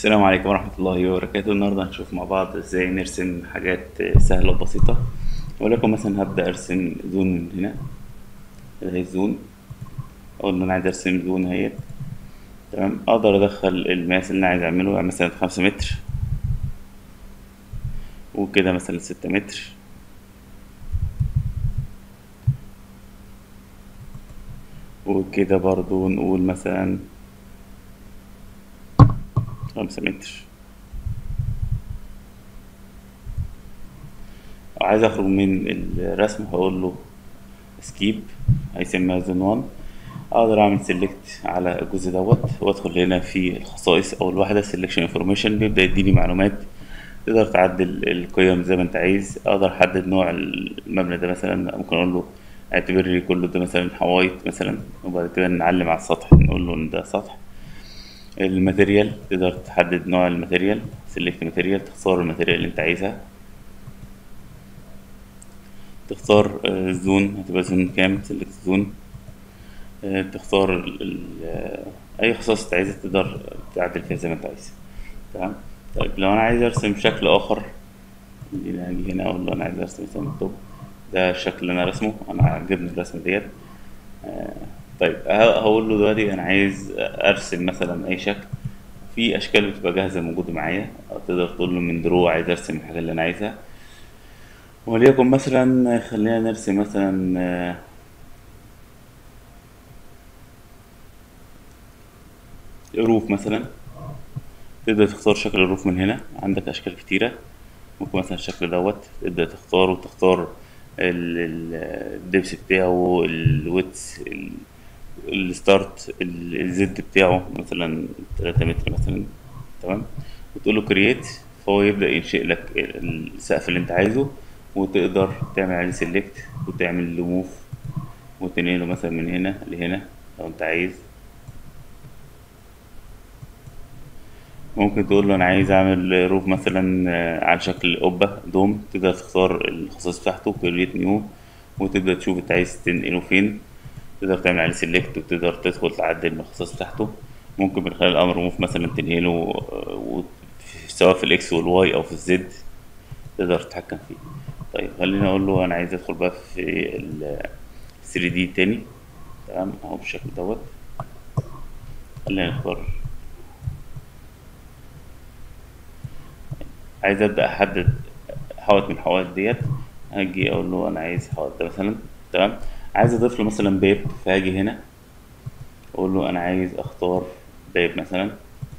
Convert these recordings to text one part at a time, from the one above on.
السلام عليكم ورحمة الله وبركاته النهاردة هنشوف مع بعض ازاي نرسم حاجات سهلة وبسيطة ولكن مثلا هبدأ ارسم زون من هنا اهي زون اقول ان انا عايز ارسم زون اهيت تمام اقدر ادخل المقاس اللي انا عايز اعمله يعني مثلا خمسة متر وكده مثلا ستة متر وكده برضو نقول مثلا خمسة متر عايز اخرج من الرسم هقول له سكيب هيسميها زون وان اقدر اعمل سيلكت على الجزء دوت وادخل هنا في الخصائص او الوحدة سيلكشن انفورميشن بيبدأ يديني معلومات تقدر تعدل القيم زي ما انت عايز اقدر احدد نوع المبنى ده مثلا ممكن اقول له اعتبر لي كله ده مثلا حوايط مثلا وبعد كده نعلم على السطح نقول له ان ده سطح الماتيريال تقدر تحدد نوع الماتيريال سيلكت ماتيريال تختار الماتيريال اللي انت عايزها تختار زون هتبقى زون كام سيلكت زون تختار ال ال اي خصائص انت عايزها تقدر تعدل فيها زي ما انت عايز تمام طيب لو انا عايز ارسم شكل اخر هاجي هنا اقول له انا عايز ارسم مثلا توب ده الشكل اللي انا رسمه انا عجبني الرسمه ديت طيب هقول له دلوقتي انا عايز ارسم مثلا اي شكل في اشكال بتبقى جاهزه موجوده معايا تقدر تقول له من درو عايز ارسم الحاجه اللي انا عايزها وليكن مثلا خلينا نرسم مثلا روف مثلا تقدر تختار شكل الروف من هنا عندك اشكال كتيره ممكن مثلا الشكل دوت تبدا تختاره وتختار الدبس بتاعه الويتس الستارت الزد بتاعه مثلا 3 متر مثلا تمام وتقول له كرييت فهو يبدا ينشئ لك السقف اللي انت عايزه وتقدر تعمل عليه سيلكت وتعمل له موف وتنقله مثلا من هنا لهنا لو انت عايز ممكن تقول له انا عايز اعمل روف مثلا على شكل قبة دوم تقدر تختار الخصائص بتاعته كريت نيو وتبدأ تشوف انت عايز تنقله فين تقدر تعمل عليه سيلكت وتقدر تدخل تعدل من الخصائص بتاعته ممكن من خلال الامر موف مثلا تنقله سواء في الاكس والواي او في الزد تقدر تتحكم فيه طيب خليني اقول له انا عايز ادخل بقى في ال 3 دي تاني تمام اهو بالشكل دوت خلينا نختار عايز ابدا احدد حوائط من الحوائط ديت هاجي اقول له انا عايز حوائط ده مثلا تمام عايز اضيف له مثلا باب فهاجي هنا اقول له انا عايز اختار باب مثلا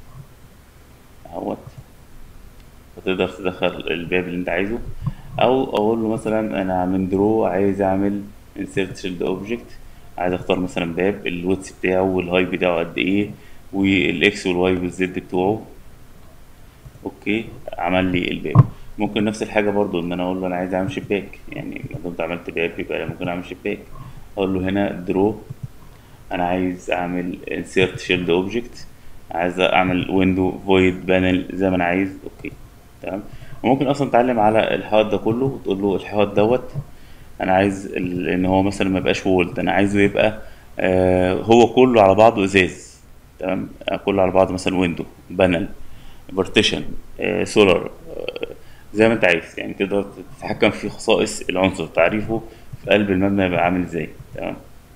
اهوت فتقدر تدخل الباب اللي انت عايزه او اقول له مثلا انا من درو عايز اعمل insert shield object عايز اختار مثلا باب الويتس بتاعه والهاي بتاعه قد ايه والاكس والواي والزد بتوعه اوكي عمل لي الباب ممكن نفس الحاجه برضو ان انا اقول له انا عايز اعمل شباك يعني ما دمت عملت باب يبقى ممكن اعمل شباك اقول له هنا درو انا عايز اعمل insert shield object عايز اعمل ويندو فويد بانل زي ما انا عايز اوكي تمام وممكن اصلا تعلم على الحوائط ده كله وتقول له الحوائط دوت انا عايز ان هو مثلا ما يبقاش وولد انا عايزه يبقى آه هو كله على بعضه ازاز تمام كله على بعضه مثلا ويندو بانل بارتيشن سولار زي ما انت عايز يعني تقدر تتحكم في خصائص العنصر تعريفه في قلب المبنى يبقى عامل ازاي تمام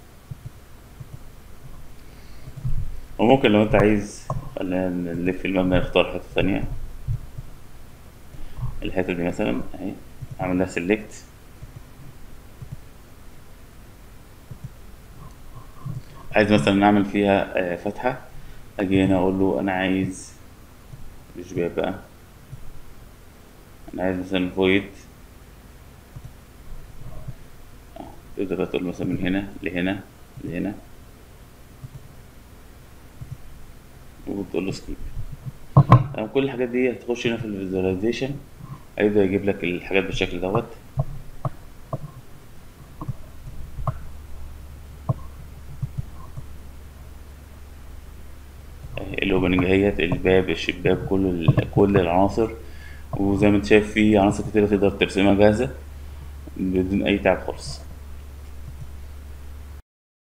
وممكن لو انت عايز خلينا نلف المبنى نختار حتة ثانية الحتة دي مثلا اهي اعمل لها سيلكت عايز مثلا نعمل فيها فتحة اجي هنا اقول له انا عايز مش باب بقى انا عايز مثلا فويد تقدر تقول مثلا من هنا لهنا لهنا وتقول له سكيب كل الحاجات دي هتخش هنا في الفيزواليزيشن هيبدأ يجيب لك الحاجات بالشكل دوت الاوبننج اهيت الباب الشباك كل كل العناصر وزي ما انت شايف في عناصر كتير تقدر ترسمها جاهزة بدون أي تعب خالص